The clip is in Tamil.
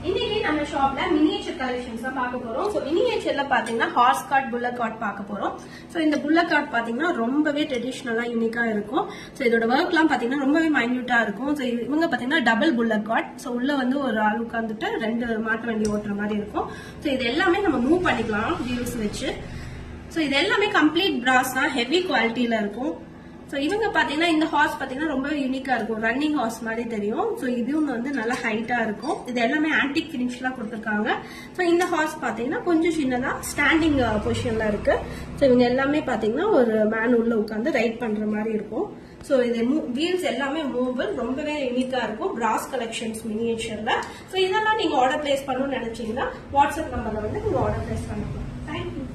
இன்னைக்கு நம்ம ஷாப்ல மினியேச்சர் கலெக்ஷன்ஸ் தான் பார்க்க போறோம் ஸோ மினியேச்சர்ல பாத்தீங்கன்னா ஹார்ஸ் கார்ட் புல்லட் கார்ட் பார்க்க போறோம் ஸோ இந்த புல்லட் கார்ட் பாத்தீங்கன்னா ரொம்பவே ட்ரெடிஷ்னலா யூனிக்கா இருக்கும் ஸோ இதோட ஒர்க்லாம் பாத்தீங்கன்னா ரொம்பவே மைன்யூட்டா இருக்கும் ஸோ இவங்க பாத்தீங்கன்னா டபுள் புல்லட் கார்ட் ஸோ உள்ள வந்து ஒரு ஆள் உட்காந்துட்டு ரெண்டு மாட்டு வண்டி ஓட்டுற மாதிரி இருக்கும் ஸோ இது எல்லாமே நம்ம மூவ் பண்ணிக்கலாம் வியூஸ் வச்சு ஸோ இது எல்லாமே கம்ப்ளீட் பிராஸ் தான் ஹெவி குவாலிட்டியில இருக்கும் ஸோ இவங்க பாத்தீங்கன்னா இந்த ஹார்ஸ் பாத்தீங்கன்னா ரொம்ப யூனிக்கா இருக்கும் ரன்னிங் ஹார்ஸ் மாதிரி தெரியும் ஸோ இதுவும் வந்து நல்லா ஹைட்டா இருக்கும் இது எல்லாமே ஆன்டிக் ஃபினிஷ்லாம் கொடுத்துருக்காங்க ஸோ இந்த ஹார்ஸ் பாத்தீங்கன்னா கொஞ்சம் சின்னதா ஸ்டாண்டிங் பொசிஷன்ல இருக்கு ஸோ இவங்க எல்லாமே பாத்தீங்கன்னா ஒரு மேன் உள்ள உட்காந்து ரைட் பண்ற மாதிரி இருக்கும் ஸோ இது வீல்ஸ் எல்லாமே மூவபிள் ரொம்பவே யூனிக்கா இருக்கும் பிராஸ் கலெக்ஷன்ஸ் மினியேச்சர்ல ஸோ இதெல்லாம் நீங்க ஆர்டர் பிளேஸ் பண்ணணும்னு நினைச்சீங்கன்னா வாட்ஸ்அப் நம்பர்ல வந்து நீங்க ஆர்டர் பிளேஸ் பண்ணலாம் தேங்க்யூ